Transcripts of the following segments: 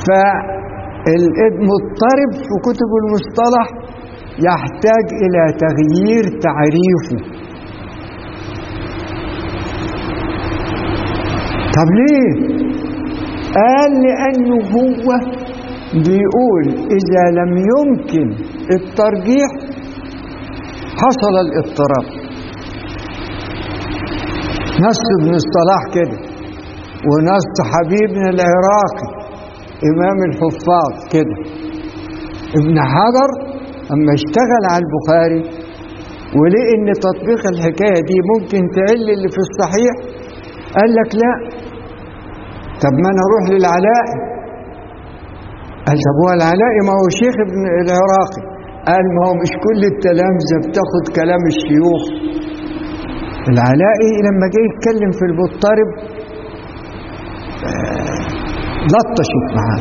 فالمضطرب في كتب المصطلح يحتاج إلى تغيير تعريفه طب ليه قال لأنه هو بيقول إذا لم يمكن الترجيح حصل الاضطراب نص ابن الصلاح كده ونص حبيبنا العراقي إمام الحفاظ كده ابن حجر أما اشتغل على البخاري ولقي إن تطبيق الحكاية دي ممكن تعل اللي في الصحيح قال لك لا طب ما أنا أروح للعلاء قال طب هو العلاء ما هو شيخ ابن العراقي قال ما هو مش كل التلامذة بتاخد كلام الشيوخ العلائي لما جه يتكلم في المضطرب لطشت معاه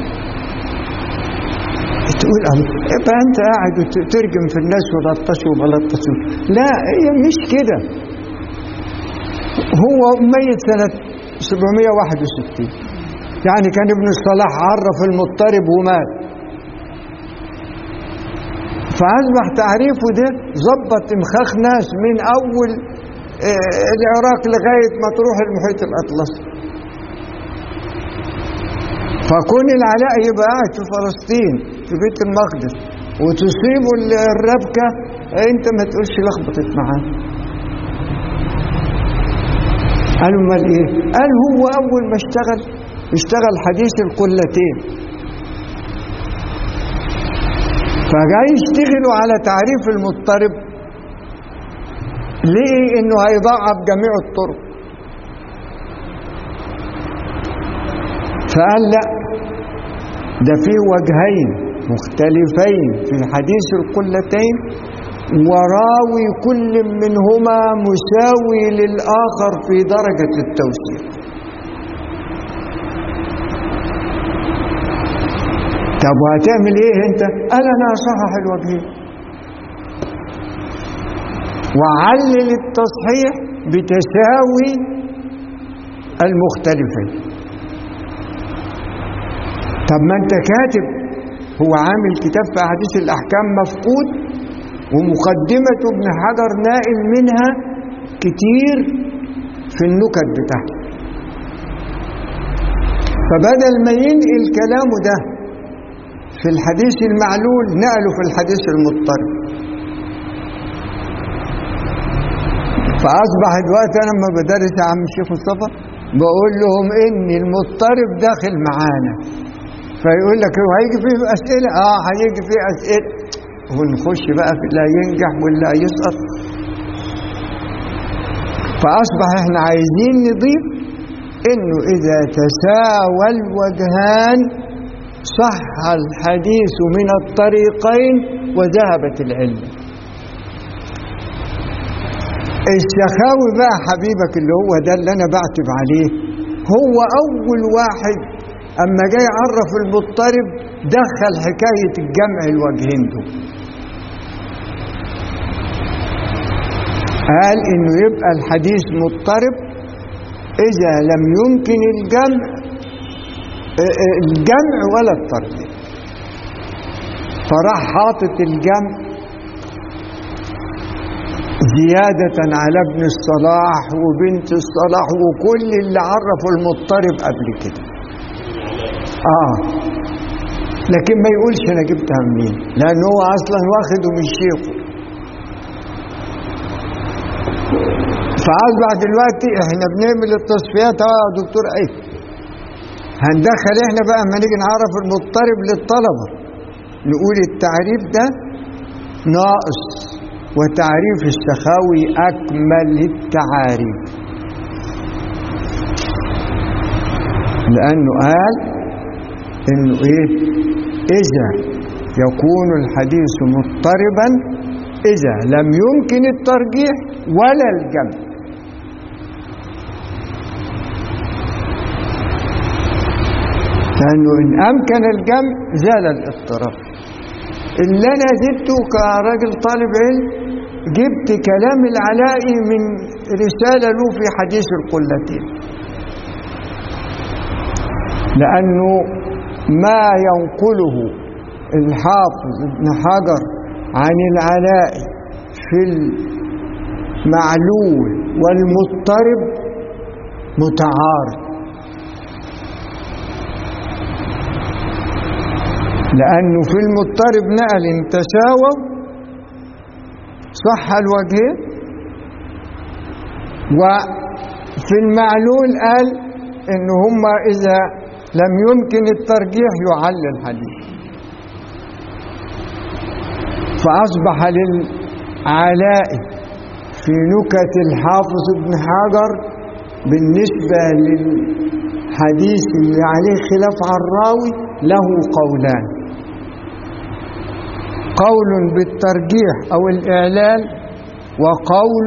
تقول يبقى انت قاعد ترجم في الناس ولطشوا وبلطشوا لا هي مش كده هو ميت سنة 761 يعني كان ابن الصلاح عرف المضطرب ومات فأصبح تعريفه ده ظبط مخاخ ناس من أول العراق لغاية ما تروح المحيط الأطلسي فكون العلاء يبقى قاعد في فلسطين في بيت المقدس وتصيبه الربكة انت ما تقولش لخبطت معاه قالوا امال ايه قال هو اول ما اشتغل اشتغل حديث القلتين فجاي يشتغلوا على تعريف المضطرب ليه انه هيضعف جميع الطرق فقال لا ده فيه وجهين مختلفين في حديث القلتين وراوي كل منهما مساوي للآخر في درجة التوثيق طب وهتعمل ايه انت قال انا اصحح الوجهين وعلل التصحيح بتساوي المختلفين طب ما انت كاتب هو عامل كتاب في احاديث الاحكام مفقود ومقدمة ابن حجر نائل منها كتير في النكت بتاعته فبدل ما ينقل كلامه ده في الحديث المعلول نقله في الحديث المضطرب فأصبح دلوقتي أنا لما بدرس يا عم الشيخ مصطفى بقول لهم إن المضطرب داخل معانا فيقول لك هو هيجي فيه أسئلة آه هيجي فيه أسئلة ونخش بقى في لا ينجح ولا يسقط فأصبح احنا عايزين نضيف إنه إذا تساوى الوجهان صح الحديث من الطريقين وذهبت العلة السخاوي بقى حبيبك اللي هو ده اللي أنا بعتب عليه هو أول واحد أما جاي يعرف المضطرب دخل حكاية الجمع الوجهين دول قال إنه يبقى الحديث مضطرب إذا لم يمكن الجمع الجمع ولا الترجيح فراح حاطط الجمع زيادة على ابن الصلاح وبنت الصلاح وكل اللي عرفوا المضطرب قبل كده آه لكن ما يقولش أنا جبتها منين لأن هو أصلا واخده من شيخه فأصبح دلوقتي احنا بنعمل التصفيات اه يا دكتور ايه هندخل احنا بقى اما نيجي نعرف المضطرب للطلبة نقول التعريف ده ناقص وتعريف السخاوي أكمل التعاريف لأنه قال إنه إيه إذا يكون الحديث مضطربا إذا لم يمكن الترجيح ولا الجمع لأنه إن أمكن الجمع زال الاضطراب اللي أنا زدته كراجل طالب علم جبت كلام العلائي من رسالة له في حديث القلتين لأنه ما ينقله الحافظ ابن حجر عن العلاء في المعلول والمضطرب متعارض لأنه في المضطرب نقل ان تساووا صح الوجهين وفي المعلول قال ان هما اذا لم يمكن الترجيح يعل الحديث فاصبح للعلاء في نكت الحافظ ابن حجر بالنسبه للحديث اللي عليه خلاف عن الراوي له قولان قول بالترجيح او الاعلان وقول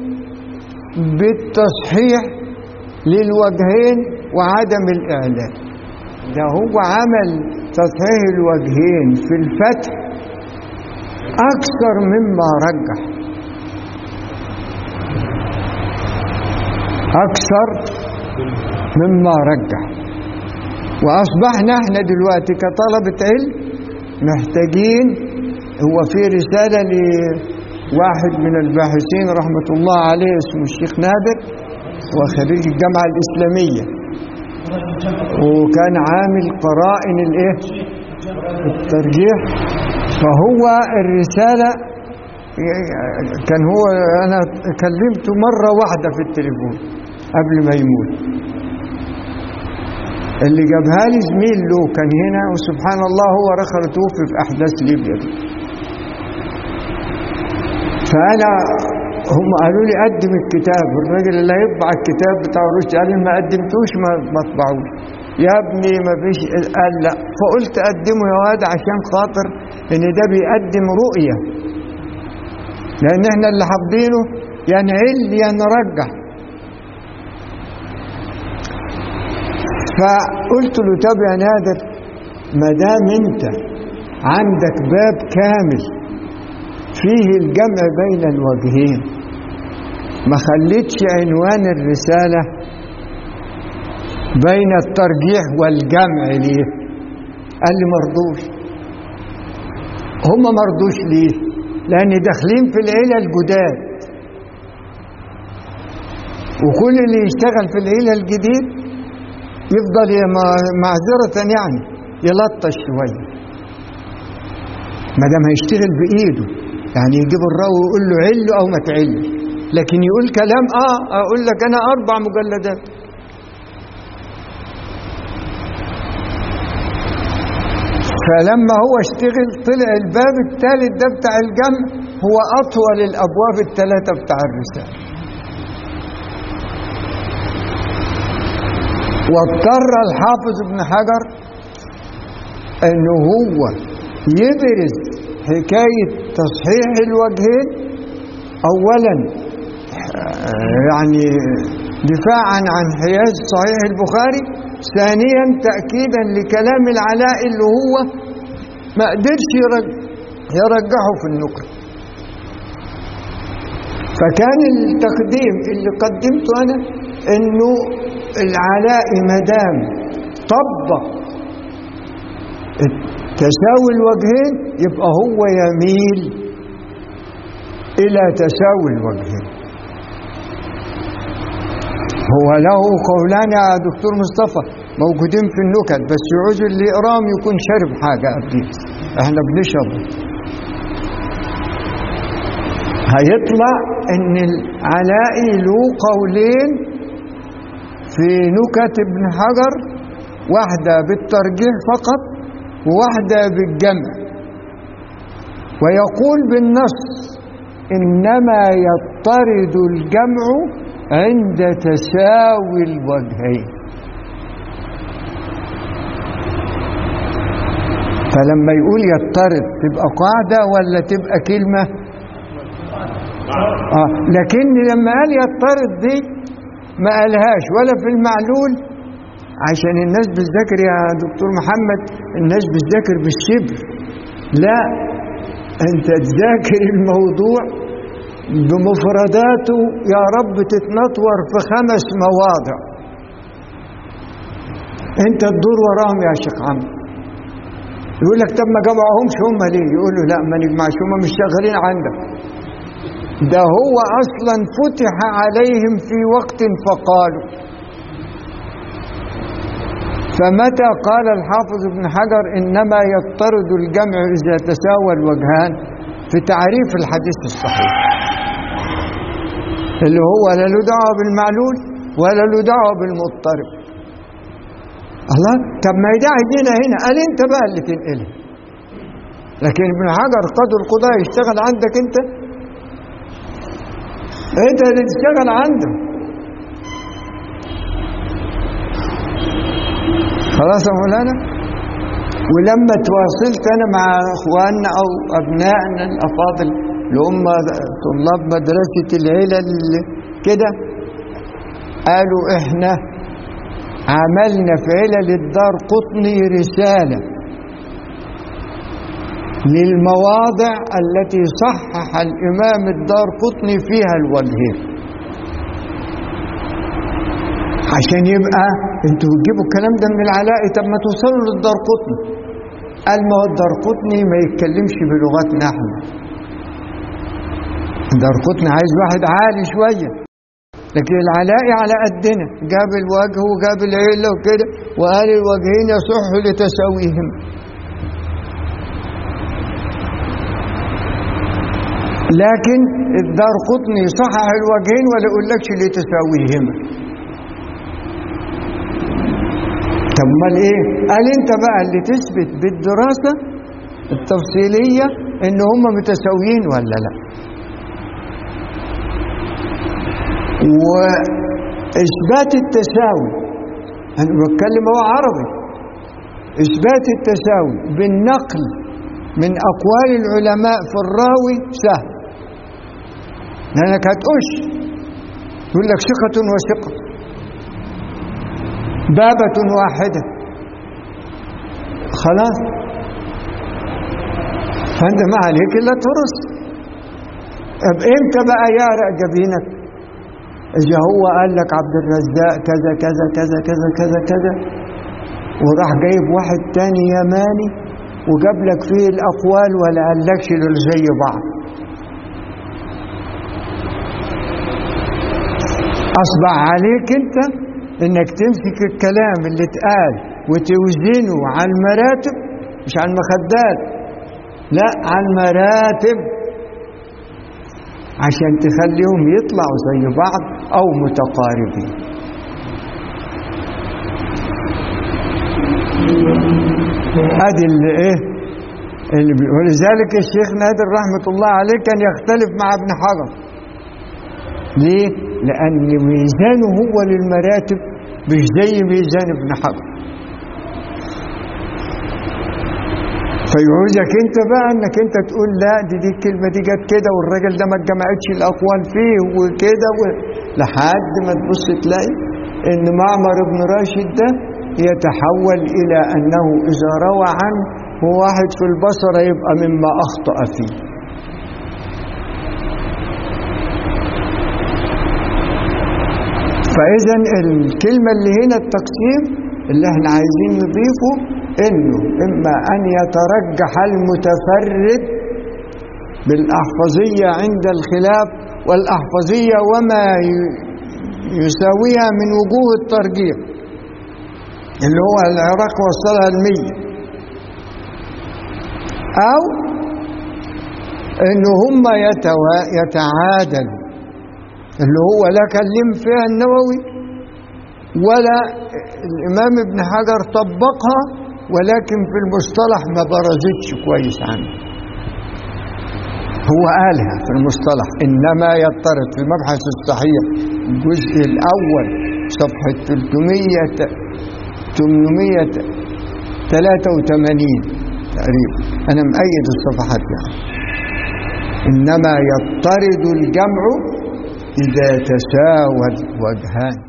بالتصحيح للوجهين وعدم الإعلان ده هو عمل تصحيح الوجهين في الفتح أكثر مما رجح أكثر مما رجح وأصبحنا احنا دلوقتي كطلبة علم محتاجين هو في رسالة لواحد من الباحثين رحمة الله عليه اسمه الشيخ نادر وخريج الجامعة الإسلامية وكان عامل قرائن الايه الترجيح فهو الرسالة كان هو أنا كلمته مرة واحدة في التليفون قبل ما يموت اللي جابها لي زميل له كان هنا وسبحان الله هو رخر توفي في أحداث ليبيا دي فأنا هم قالوا لي قدم الكتاب الراجل اللي هيطبع الكتاب بتاع رشدي قال لي ما قدمتوش ما ما اطبعوش يا ابني ما فيش قال لا فقلت قدمه يا واد عشان خاطر ان ده بيقدم رؤيه لان احنا اللي حافظينه يا نعل يا نرجح فقلت له طب يا نادر ما دام انت عندك باب كامل فيه الجمع بين الوجهين ما خليتش عنوان الرسالة بين الترجيح والجمع ليه قال لي مرضوش هم مرضوش ليه لأن داخلين في العيلة الجداد وكل اللي يشتغل في العيلة الجديد يفضل معذرة يعني يلطش شوية ما دام هيشتغل بإيده يعني يجيب الراوي ويقول له عل أو ما تعلش لكن يقول كلام اه اقول لك انا اربع مجلدات فلما هو اشتغل طلع الباب الثالث ده بتاع الجمع هو اطول الابواب الثلاثه بتاع الرساله واضطر الحافظ ابن حجر انه هو يدرس حكايه تصحيح الوجهين اولا يعني دفاعا عن حياز صحيح البخاري ثانيا تأكيدا لكلام العلاء اللي هو ما قدرش يرجحه في النكر فكان التقديم اللي قدمته أنا أنه العلاء مدام طبق تساوي الوجهين يبقى هو يميل إلى تساوي الوجهين هو له قولان يا دكتور مصطفى موجودين في النكت بس يعوز اللي يقراهم يكون شرب حاجة قبل احنا بنشرب هيطلع ان العلائي له قولين في نكت ابن حجر واحدة بالترجيح فقط وواحدة بالجمع ويقول بالنص إنما يضطرد الجمع عند تساوي الوجهين فلما يقول يضطرد تبقى قاعدة ولا تبقى كلمة آه لكن لما قال يضطرد دي ما قالهاش ولا في المعلول عشان الناس بتذاكر يا دكتور محمد الناس بتذاكر بالشبر لا انت تذاكر الموضوع بمفرداته يا رب تتنطور في خمس مواضع انت تدور وراهم يا شيخ عم يقول لك طب ما جمعهمش هم ليه يقول له لا ما نجمعش هم مش شغالين عندك ده هو اصلا فتح عليهم في وقت فقالوا فمتى قال الحافظ ابن حجر انما يضطرد الجمع اذا تساوى الوجهان في تعريف الحديث الصحيح اللي هو لا له دعوه بالمعلول ولا له دعوه بالمضطرب الله طب ما يدعي دينا هنا قال انت بقى اللي تنقلها لكن ابن حجر قاضي القضاء يشتغل عندك انت انت اللي تشتغل عنده خلاص يا مولانا ولما تواصلت انا مع اخواننا او ابنائنا الافاضل اللي هم طلاب مدرسه العلل كده قالوا احنا عملنا في علل الدار قطني رساله للمواضع التي صحح الامام الدار قطني فيها الوجهين عشان يبقى انتوا بتجيبوا الكلام ده من العلاء طب ما توصلوا للدار قطني قال ما هو الدار قطني ما يتكلمش بلغتنا احنا الدار قطني عايز واحد عالي شويه لكن العلاء على قدنا جاب الوجه وجاب العله وكده وقال الوجهين يصح لتساويهم لكن الدار قطني صحح الوجهين ولا يقولكش لتساويهما طب امال ايه قال انت بقى اللي تثبت بالدراسه التفصيليه ان هم متساويين ولا لا واثبات التساوي انا بتكلم هو عربي اثبات التساوي بالنقل من اقوال العلماء في الراوي سهل لانك هتقش يقول لك ثقه وثقه بابة واحدة خلاص فانت ما عليك الا ترس طب امتى بقى يعرق جبينك اذا هو قال لك عبد الرزاق كذا كذا كذا كذا كذا كذا وراح جايب واحد تاني يماني وجاب لك فيه الاقوال ولا قالكش دول زي بعض اصبح عليك انت انك تمسك الكلام اللي اتقال وتوزنه على المراتب مش على المخدات لا على المراتب عشان تخليهم يطلعوا زي بعض او متقاربين ادي اللي ايه اللي بي... ولذلك الشيخ نادر رحمه الله عليه كان يختلف مع ابن حجر ليه لان ميزانه هو للمراتب مش زي ميزان ابن حجر فيعوزك انت بقى انك انت تقول لا دي دي الكلمه دي جت كده والراجل ده ما اتجمعتش الاقوال فيه وكده و... لحد ما تبص تلاقي ان معمر بن راشد ده يتحول الى انه اذا روى عنه هو واحد في البصره يبقى مما اخطا فيه فاذا الكلمه اللي هنا التقسيم اللي احنا عايزين نضيفه انه اما ان يترجح المتفرد بالاحفظيه عند الخلاف والاحفظيه وما يساويها من وجوه الترجيح اللي هو العراق وصلها المية أو إن هم يتوا... يتعادلوا اللي هو لا كلم فيها النووي ولا الإمام ابن حجر طبقها ولكن في المصطلح ما برزتش كويس عنه هو قالها في المصطلح إنما يضطرد في المبحث الصحيح الجزء الأول صفحة 300 883 تقريبا أنا مأيد الصفحات يعني إنما يضطرد الجمع إذا تساوى الوجهان